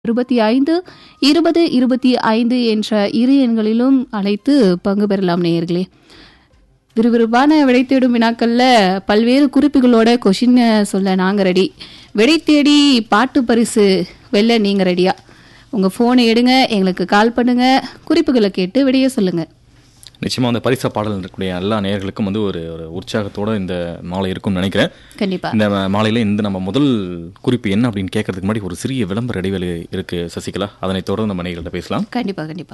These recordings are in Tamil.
இருபத்தி ஐந்து இருபது இருபத்தி ஐந்து என்ற இரு எண்களிலும் அழைத்து பங்கு பெறலாம் நேயர்களே விறுவிறுப்பான விடை தேடும் வினாக்கள்ல பல்வேறு குறிப்புகளோட கொஷின் சொல்ல நாங்க ரெடி விடை தேடி பாட்டு பரிசு வெல்ல நீங்க ரெடியா உங்க போனை எடுங்க எங்களுக்கு கால் பண்ணுங்க குறிப்புகளை கேட்டு விடைய சொல்லுங்க நிச்சயமா அந்த பரிசா பாடல் இருக்கக்கூடிய எல்லா நேயர்களுக்கும் வந்து ஒரு ஒரு உற்சாகத்தோட இந்த மாலை இருக்கும்னு நினைக்கிறேன் கண்டிப்பா இந்த மாலையில இந்த நம்ம முதல் குறிப்பு என்ன அப்படின்னு கேட்கறதுக்கு முன்னாடி ஒரு சிறிய விளம்பர இடைவெளி இருக்கு சசிகலா அதனை தொடர்ந்து நம்ம நேயர்கள்ட்ட பேசலாம் கண்டிப்பா கண்டிப்பா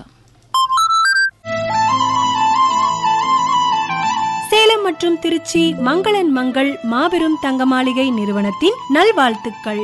சேலம் மற்றும் திருச்சி மங்களன் மங்கள் மாபெரும் தங்க மாளிகை நிறுவனத்தின் நல்வாழ்த்துக்கள்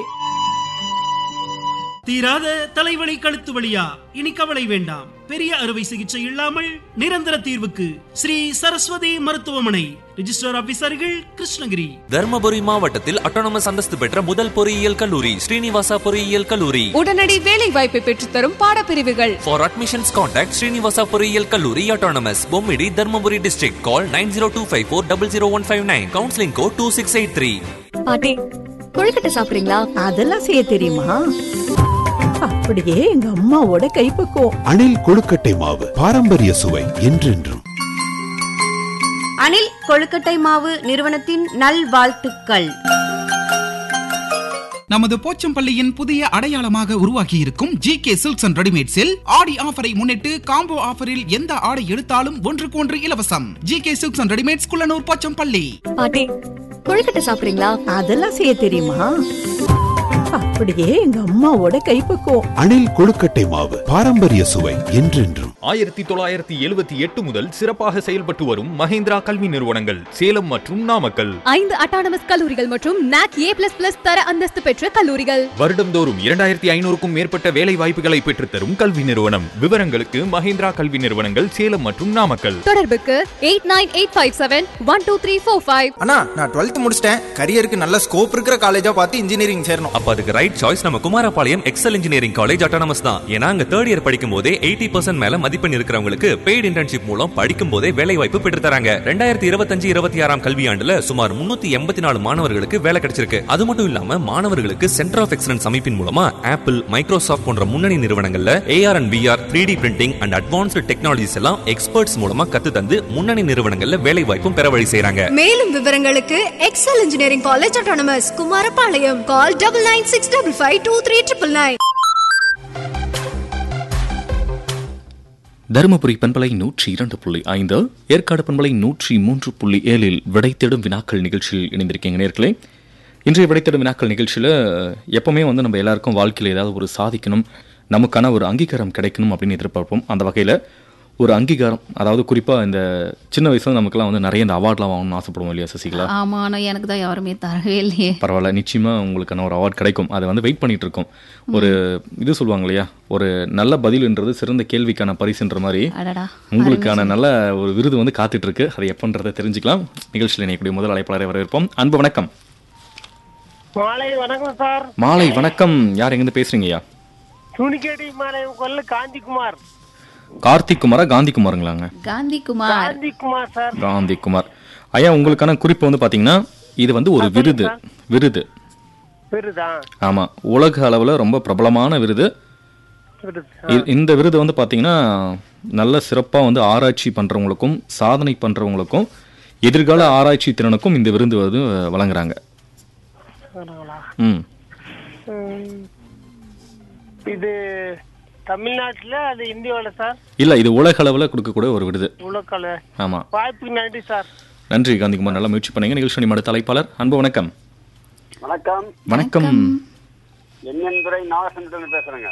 தீராத தலைவலி கழுத்து வலியா இனி கவலை வேண்டாம் பெரிய அறுவை சிகிச்சை இல்லாமல் நிரந்தர தீர்வுக்கு ஸ்ரீ சரஸ்வதி மருத்துவமனை ரிஜிஸ்டர் ஆபீசர்கள் கிருஷ்ணகிரி தர்மபுரி மாவட்டத்தில் அட்டானமஸ் அந்தஸ்து பெற்ற முதல் பொறியியல் கல்லூரி ஸ்ரீனிவாசா பொறியியல் கல்லூரி உடனடி வேலை வாய்ப்பை பெற்றுத்தரும் பாடப்பிரிவுகள் ஃபார் அட்மிஷன்ஸ் கான்டாக்ட் ஸ்ரீனிவாசா பொறியியல் கல்லூரி autonomous Bommidi Dharmapuri district call nine zero two five four double zero one five nine counselling code two six eight three பாட்டி கொழுக்கட்டை சாப்பிடுறீங்களா அதெல்லாம் செய்ய தெரியுமா அப்படியே எங்க அம்மாவோட கைப்பக்குவம் அணில் கொழுக்கட்டை மாவு பாரம்பரிய சுவை என்றென்றும் அணில் கொழுக்கட்டை மாவு நிறுவனத்தின் நல்வாழ்த்துக்கள் நமது போச்சம்பள்ளியின் புதிய அடையாளமாக உருவாகி இருக்கும் ஜி கே சில்க்ஸ் அண்ட் ரெடிமேட்ஸில் ஆடி ஆஃபரை முன்னிட்டு காம்போ ஆஃபரில் எந்த ஆடை எடுத்தாலும் ஒன்றுக்கு ஒன்று இலவசம் G K silks and readymades Kullanur Pochampalli பாட்டி கொழுக்கட்டை சாப்பிடுறீங்களா அதெல்லாம் செய்ய தெரியுமா அப்படியே எங்க அம்மாவோட கைப்பக்குவம் அணில் கொழுக்கட்டை மாவு பாரம்பரிய சுவை என்றென்றும் ஆயிரத்தி தொள்ளாயிரத்தி எழுபத்தி எட்டு முதல் சிறப்பாக செயல்பட்டு வரும் மஹேந்திரா கல்வி நிறுவனங்கள் சேலம் மற்றும் நாமக்கல் ஐந்து அட்டானமஸ் கல்லூரிகள் மற்றும் நாக் ஏ பிளஸ் பிளஸ் தர அந்தஸ்து பெற்ற கல்லூரிகள் வருடம்தோறும் இரண்டாயிரத்தி ஐநூறுக்கும் மேற்பட்ட வேலை வாய்ப்புகளை பெற்றுத்தரும் கல்வி நிறுவனம் விவரங்களுக்கு மஹேந்திரா கல்வி நிறுவனங்கள் சேலம் மற்றும் நாமக்கல் தொடர்புக்கு eight nine eight five seven one two three four five அண்ணா நான் டுவெல்த் முடிச்சிட்டேன் கரியருக்கு நல்ல ஸ்கோப் இருக்கிற காலேஜா பார்த்து இன்ஜினியரிங் சேரணும் அப்ப அதுக்கு ரைட் சாய்ஸ் நம்ம Kumarapalayam Excel engineering college autonomous தான் ஏன்னா அங்க தேர்ட் இயர் படிக்கும் போதே எயிட்டி பர்சன்ட் மேல மதிப்பெண் இருக்கிறவங்களுக்கு பெய்டு இன்டர்ன்ஷிப் மூலம் படிக்கும் போதே வேலை வாய்ப்பு பெற்று தராங்க ரெண்டாயிரத்தி இருபத்தஞ்சு இருபத்தி ஆறாம் கல்வியாண்டுல சுமார் முன்னூத்தி எண்பத்தி நாலு மாணவர்களுக்கு வேலை கிடைச்சிருக்கு அது மட்டும் இல்லாம மாணவர்களுக்கு சென்டர் ஆஃப் எக்ஸலன்ஸ் அமைப்பின் மூலமா ஆப்பிள் மைக்ரோசாஃப்ட் போன்ற முன்னணி நிறுவனங்கள்ல AR and PR three D printing and advanced technologies எல்லாம் எக்ஸ்பர்ட்ஸ் மூலமா கத்து தந்து முன்னணி நிறுவனங்கள்ல வேலை வாய்ப்பும் பெற வழி செய்றாங்க மேலும் விவரங்களுக்கு Excel engineering college autonomous Kumarapalayam call double nine six double five two three triple nine Dharmapuri பண்பலை நூற்றி இரண்டு புள்ளி ஐந்து ஏற்காடு பண்பலை நூற்றி மூன்று புள்ளி ஏழில் விடைத்தேடும் வினாக்கள் நிகழ்ச்சியில் இணைந்திருக்கீங்க நேர்களே இன்றைய விடைத்தேடும் வினாக்கள் நிகழ்ச்சியில் எப்பவுமே வந்து நம்ம எல்லாருக்கும் வாழ்க்கையில் ஏதாவது ஒரு சாதிக்கணும் நமக்கான ஒரு அங்கீகாரம் கிடைக்கணும் அப்படின்னு எதிர்பார்ப்போம் அந்த வகையில் ஒரு அங்கீகாரம் அதாவது குறிப்பாக இந்த சின்ன வயசுல நமக்குலாம் வந்து நிறைய இந்த அவார்ட்லாம் வாங்கணும்னு ஆசைப்படுவோம் இல்லையா சசிகலா ஆமா ஆனா எனக்கு தான் யாருமே தரவே இல்லையே பரவாயில்ல நிச்சயமா உங்களுக்கான ஒரு அவார்ட் கிடைக்கும் அதை வந்து வெயிட் பண்ணிட்டு இருக்கோம் ஒரு இது சொல்லுவாங்க இல்லையா ஒரு நல்ல பதில்ன்றது சிறந்த கேள்விக்கான பரிசுன்ற மாதிரி அடடா உங்களுக்கான நல்ல ஒரு விருது வந்து காத்துட்டு இருக்கு அதை எப்பன்றதை தெரிஞ்சுக்கலாம் நிகழ்ச்சியில் இணையக்கூடிய முதல் அழைப்பாளரை வரவேற்போம் அன்பு வணக்கம் மாலை வணக்கம் சார் மாலை வணக்கம் யார் எங்கிருந்து பேசுறீங்கய்யா துணிக்கேடி மாலை கொல்ல காந்திகுமார் கார்த்திக் குமாரா காந்தி குமாருங்களாங்க காந்தி குமார் காந்திகுமார் சார் காந்தி குமார் ஐயா உங்களுக்கான குறிப்பு வந்து பாத்தீங்கன்னா இது வந்து ஒரு விருது விருது விருதா ஆமா உலக அளவுல ரொம்ப பிரபலமான விருது விருது இ- இந்த விருது வந்து பாத்தீங்கன்னா நல்ல சிறப்பா வந்து ஆராய்ச்சி பண்றவங்களுக்கும் சாதனை பண்றவங்களுக்கும் எதிர்கால ஆராய்ச்சி திறனுக்கும் இந்த விருது வந்து வழங்குறாங்க ஆனாங்களா? ம் ம். இது தமிழ்நாட்டுல அது இந்தியாவில சார் இல்ல இது உலக அளவுல கொடுக்கக்கூடிய ஒரு விருது உலகல ஆமா வாய்ப்புக்கு நன்றி சார் நன்றி காந்திகுமார் நல்லா முயற்சி பண்ணீங்க நிகழ்ச்சி அடுத்த தலைப்பாளர் அன்பு வணக்கம் வணக்கம் வணக்கம் என்என் துறை நாகசந்திரன் பேசுறேங்க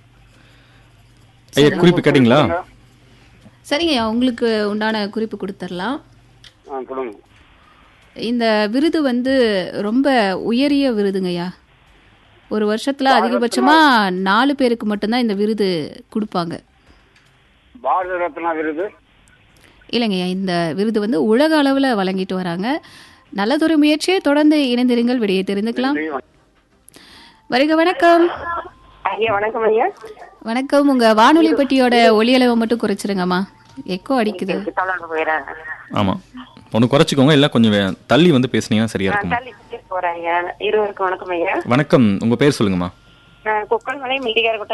ஐயா குறிப்பு கேட்டீங்களா சரிங்கய்யா உங்களுக்கு உண்டான குறிப்பு கொடுத்துடலாம் ஆ சொல்லுங்க இந்த விருது வந்து ரொம்ப உயரிய விருதுங்கய்யா ஒரு வருஷத்துல அதிகபட்சமா நாலு பேருக்கு மட்டும்தான் இந்த விருது கொடுப்பாங்க பாரத ரத்னா விருது இல்லைங்கய்யா இந்த விருது வந்து உலக அளவில் வழங்கிட்டு வராங்க நல்லதொரு முயற்சியை தொடர்ந்து இணைந்திருங்கள் விடையை தெரிந்துக்கலாம் வருக வணக்கம் ஐயா வணக்கம் ஐயா வணக்கம் உங்க வானொலி பெட்டியோட ஒலி அளவை மட்டும் குறைச்சிருங்கம்மா எக்கோ அடிக்குது தொடர்ந்து போயிடுறேன் ஆமா ஒன்று குறைச்சிக்கோங்க இல்லை கொஞ்சம் வே- தள்ளி வந்து பேசுனீங்கன்னா சரியா இருக்கும் தள்ளி போறேன் ஐயா இருவருக்கும் வணக்கம் ஐயா வணக்கம் உங்க பேர் சொல்லுங்கம்மா குக்கல்மலை மில்டிகாரகுட்டை